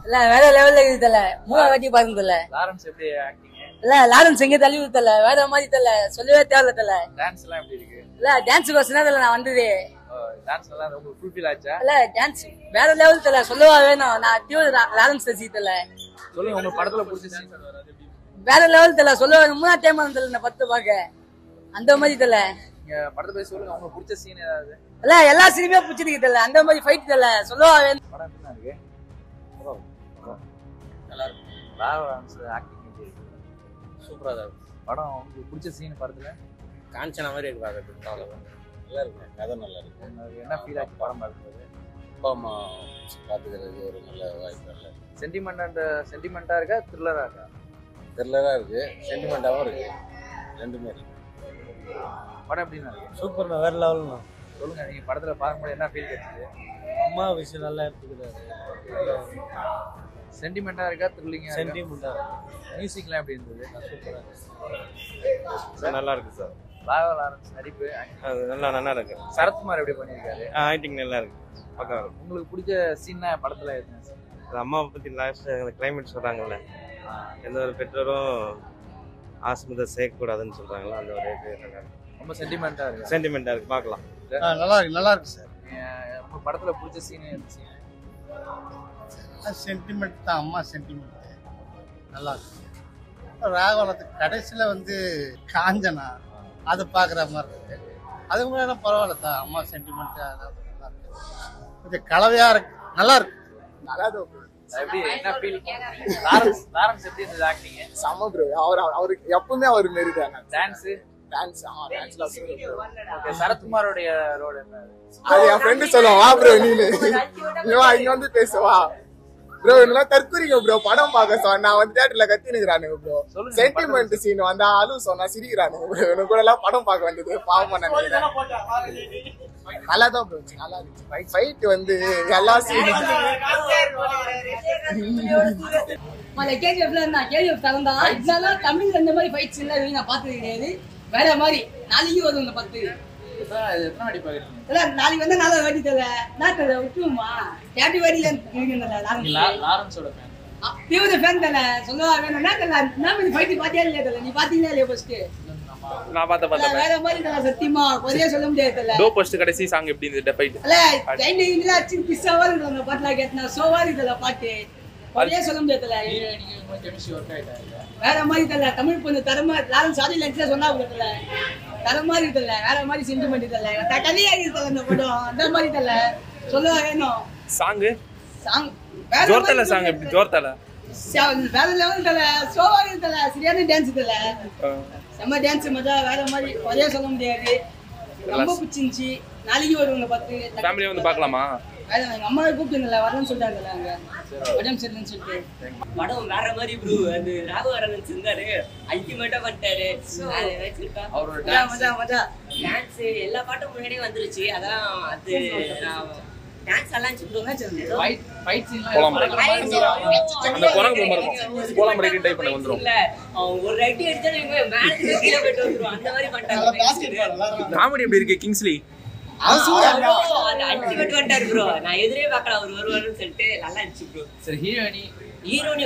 இல்ல வேற லெவல்ல இருக்குது தெரியல மூணு வாட்டி பாருங்க தெரியல லாரன்ஸ் எப்படி ஆக்டிங் இல்ல லாரன்ஸ் எங்க தள்ளி தெரியல வேற மாதிரி தெரியல சொல்லவே தேவையில்ல தெரியல டான்ஸ் எல்லாம் எப்படி இருக்கு இல்ல டான்ஸ் கோர்ஸ் தெரியல நான் வந்தது டான்ஸ் எல்லாம் ரொம்ப ஃபுல்ஃபில் ஆச்சா இல்ல டான்ஸ் வேற லெவல் தெரியல சொல்லவா வேணும் நான் டியூ லாரன்ஸ் ரசி தெரியல சொல்லுங்க உங்க படத்துல பிடிச்ச scene. வேற லெவல் தெரியல சொல்ல மூணா டைம் தெரியல நான் பத்து பாக்க அந்த மாதிரி தெரியல நீங்க படத்தை போய் சொல்லுங்க உங்களுக்கு பிடிச்ச சீன் ஏதாவது இல்ல எல்லா சினிமே பிடிச்சிருக்கு தெரியல அந்த மாதிரி ஃபைட் தெரியல சொல்லவா வேணும் படம் எப்படி இருக்கு நல்லா இருக்கு லாரன்ஸ் ஆக்டிங் எப்படி இருக்கு சூப்பரா தான் இருக்கு படம் உங்களுக்கு பிடிச்ச சீன் படத்துல காஞ்சனா மாதிரி இருக்கு பார்க்கறதுக்கு அவ்வளவுதான் நல்லா இருக்கு கதை நல்லா இருக்கு உங்களுக்கு என்ன ஃபீல் ஆச்சு படம் பார்க்கும்போது அப்பா அம்மா பார்த்துக்கிறது ஒரு நல்ல வாய்ப்பு நல்ல சென்டிமெண்ட் அண்ட் சென்டிமெண்டா இருக்கா த்ரில்லரா இருக்கா த்ரில்லராக இருக்கு சென்டிமெண்ட்டாகவும் இருக்கு ரெண்டுமே இருக்கு படம் எப்படி இருக்கு சூப்பர்ண்ணா வேற லெவல்ண்ணா சொல்லுங்க நீங்க படத்துல பார்க்கும்போது என்ன ஃபீல் கிடைச்சது அம்மா விஷயம் நல்லா எடுத்துக்கிறாரு சென்டிமெண்டா இருக்கா த்ரில்லிங்கா இருக்கா சென்டிமெண்டா மியூசிக்லாம் எப்படி இருந்தது நல்லா இருக்கு சார் லாவா லாரன்ஸ் நடிப்பு அது நல்லா நல்லா இருக்கு சரத்குமார் எப்படி பண்ணியிருக்காரு ஆக்டிங் நல்லா இருக்கு பக்கம் இருக்கு உங்களுக்கு பிடிச்ச சீன் தான் படத்துல எதுனா scene? அது அம்மாவை பத்தி லாஸ்ட் அந்த கிளைமேட் சொல்றாங்கல்ல எந்த ஒரு பெற்றோரும் ஆஸ்பத்திரி சேர்க்கக்கூடாதுன்னு சொல்றாங்களா அந்த ஒரு இது நல்லா இருக்கு ரொம்ப சென்டிமெண்டா இருக்கு சென்டிமெண்டா இருக்கு பார்க்கலாம் நல்லா இருக்கு நல்லா இருக்கு சார் நீங்க- உங்க படத்துல பிடிச்ச சீன் இருந்துச்சு சென்டிமெண்ட் தான் அம்மா சென்டிமெண்ட் நல்லா இருக்கு ராகவனத்துக்கு கடைசியில் வந்து காஞ்சனா அது பார்க்குற மாதிரி இருக்கு அதுக்கு முன்னாடி பரவாயில்ல தான் அம்மா சென்டிமெண்ட் நல்லா இருக்கு கொஞ்சம் கலவையாக இருக்கு நல்லா இருக்கு நல்லா தான் bro. எப்படி என்ன ஃபீல் லாரன்ஸ் லாரன்ஸ் எப்படி இருந்தது ஆக்டிங் செம ப்ரோ அவர் அவருக்கு எப்பவுமே அவர் மாரி தான் டான்ஸ் டான்ஸ் ஆ டான்ஸ்லாம் சூப்பர் சரத்குமாரோடைய ரோல் என்ன அது என் ஃப்ரெண்டு சொல்லுவான் வா ப்ரோ நீனு நீ வா இங்க வந்து பேசுவா ப்ரோ இதெல்லாம் தற்கொலைங்க ப்ரோ படம் பார்க்க சொன்னா நான் வந்து தியேட்டர்ல கத்தி நிக்கிறானுங்க ப்ரோ சொல்லுங்க, சென்டிமெண்ட் சீன் வந்தா அழு சொன்னா சிரிக்கிறானுங்க ப்ரோ எனக்கு கூட எல்லாம் படம் பார்க்க வந்தது பாவமா நினைக்கிறேன் நல்லா தான் ப்ரோ நல்லா இருந்துச்சு ஃபைட் வந்து எல்லா சீனும் மலை கேஜிஎஃப்ல இருந்தா கேஜிஎஃப் தகுந்தா இதனால தமிழ்ல இந்த மாதிரி ஃபைட்ஸ் எல்லாம் நான் பார்த்தது கிடையாது வேற மாதிரி நாளைக்கு வரும் இந்த பத்து எத்தனை வாட்டி பாக்குறீங்க இல்ல நாளைக்கு வந்து நாளை வாட்டி தர நான் தர விட்டுருமா டேட்டி வாட்டில இருக்குங்கல்ல லாரன்ஸ் லாரன்ஸோட ஃபேன் தீவிர ஃபேன் தானே சொல்லவா வேணும் என்ன தெரியல நான் இந்த ஃபைட் பாத்தியா இல்லையா தெரியல நீ பாத்தீங்களா இல்லையா ஃபர்ஸ்ட் நான் பார்த்த பார்த்தேன் வேற மாதிரி தெரியல சத்தியமா பொதுவே சொல்ல முடியாது தெரியல டோ போஸ்ட் கடைசி சாங் எப்படி இருந்தது ஃபைட் இல்ல டைம் இதுல அச்சு பிஸ்ஸாவா இருக்கு அந்த பாட்டுல கேட்டா சோவா இருக்குல்ல பாட்டு பொதுவே சொல்ல முடியாது தெரியல கெமிஸ்ட்ரி ஒர்க் ஆயிட்டாங்க வேற மாதிரி தெரியல தமிழ் கொஞ்சம் தரமா லாரன்ஸ் சாதி லட்சம் சொன்னா தெரியல தர மாதிரி தெரியல வேற மாதிரி சென்டிமெண்ட் தெரியல கதையா இருக்கு இந்த படம் அந்த மாதிரி தெரியல சொல்ல வேணும் சாங் சாங் வேற ஜோர்த்தல மாதிரி சாங் எப்படி ஜோர்த்தல ச- வேற லெவல் தெரியல சோவா தெரியல சரியான டான்ஸ் தெரியல செம்ம டான்ஸ் மஜா வேற மாதிரி குறைய சொல்ல முடியாது ரொம்ப பிடிச்சிருந்துச்சு நாளைக்கு வருவாங்க பத்து ஃபேமிலியா வந்து பார்க்கலாமா வேற எங்க அம்மாவை கூப்பிட்டுருந்தல வரணும்னு சொல்லிட்டாங்கல்ல அங்க உடம்பு சரியில்லைன்னு சொல்லிட்டு படம் வேற மாதிரி ப்ரூ அது ராகவரன் இருந்தாரு அல்டிமேட்டா பண்ணிட்டாரு அது வச்சிருக்கா அவரோட மஜா மஜா மஜா டான்ஸ் எல்லா பாட்டும் முன்னாடியே வந்துருச்சு அதான் அது டான்ஸ் எல்லாம் வச்சுக்கிட்டு ஃபைட் ஃபைட் சீன்லாம் போலாம். அந்த அந்த குரங்கு பொம்மை இருக்கும் போலாம் ரைட்டு டைப் பண்ண வந்துரும் இல்ல அவன் ஒரு ரைட்டி அடிச்சா இவங்க மேல இருந்து கீழே போயிட்டு வந்துருவான் அந்த மாதிரி பண்ணிட்டாங்க காமெடி எப்படி இருக்கு கிங்ஸ்லி அல்டிமேட் பண்ணிட்டாரு ப்ரோ நான் எதிரே பார்க்கல அவர் வருவாருன்னு சொல்லிட்டு நல்லா இருந்துச்சு ப்ரோ சரி ஹீரோயினி ஹீரோனி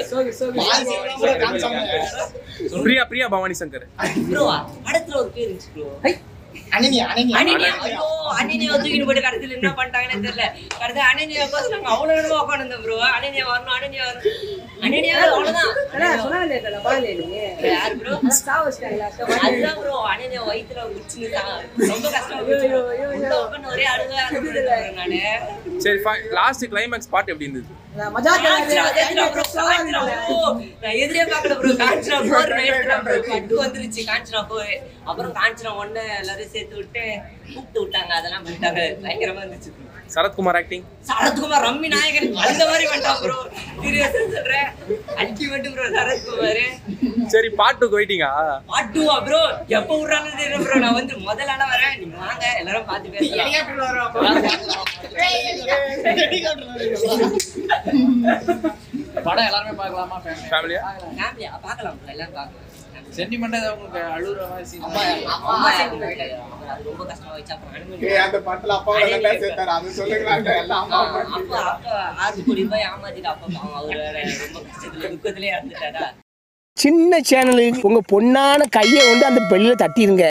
பிரியா பிரியா பவானி சங்கர் ப்ரோ படத்துல ஒரு பேர் இருந்துச்சு ப்ரோ அனனி அனனி அனினியா ஐயோ அனினியா தூக்கிட்டு போயிட்டு கடைசியில என்ன பண்ணிட்டாங்கன்னு தெரியல கடைசி அனினியா கோசம் நாங்க அவ்வளவு நேரமா உட்காந்துருந்தோம் ப்ரோ அனினியா வரணும் அனினியா வரணும் அனினியா அவ்வளவுதான் அதான் சொன்னாங்க இல்லையா பாருங்க நீங்க யார் ப்ரோ சாவ வச்சிட்டாங்களா அதுதான் ப்ரோ அனினியா வயித்துல உச்சின்னு தான் ரொம்ப கஷ்டம் ஐயோ, ஐயோ, ஐயோ. உட்காந்து ஒரே அழுக அழுகுறேன் நானு சரி லாஸ்ட் கிளைமேக்ஸ் பாட்டு எப்படி இருந்தது மஜா காஞ்சனா, காஞ்சனா bro, சோவா காஞ்சனா bro. நான் எதிரே பார்க்கல bro. காஞ்சனா four நான் எடுத்துட்டேன் bro. பட்டு வந்துருச்சு காஞ்சனா four. அப்புறம் காஞ்சனா ஒண்ணு எல்லாரையும் சேர்த்து விட்டு கூப்பிட்டு விட்டாங்க அதெல்லாம் பண்ணிட்டாங்க பயங்கரமா இருந்துச்சு bro. சரத்குமார் ஆக்டிங் சரத்குமார் ரம்மி நாயகன் அந்த மாதிரி பண்ணிட்டான் ப்ரோ சீரியஸா சொல்றேன் அல்டிமேட் ப்ரோ சரத்குமார் சரி பாட்டுக்கு வெயிட்டிங்கா பாட்டுவா ப்ரோ எப்ப விடுறான்னு தெரியல ப்ரோ நான் வந்து முதல்ல ஆனா வரேன் நீங்க வாங்க எல்லாரும் பார்த்து பேசலாம் படம் எல்லாருமே பார்க்கலாமா ஃபேமிலி ஃபேமிலியா ஃபேமிலியா பார்க்கலாம் bro எல்லாரும் பார்க்கலாம் சென்டிமெண்டா ஏதாவது உங்களுக்கு அழுகுற மாதிரி scene அம்மா இருக்கா? அம்மா sentiment அது அது ரொம்ப கஷ்டமா வச்சு அப்புறம் அனுமதி ஏய், அந்த படத்துல அப்பா நல்லா சேர்த்தாரு அது சொல்லுங்களாங்க எல்லாம் அம்மா அம்மா அப்பா அப்பா ஆறு கோடி ரூபாய் ஏமாத்திட்டு அப்பா பாவம் அவரு வேற ரொம்ப கஷ்டத்துல துக்கத்திலே இறந்துட்டாரா சின்ன சேனலுக்கு உங்க பொண்ணான கையை வந்து அந்த பெல்லில் தட்டிடுங்க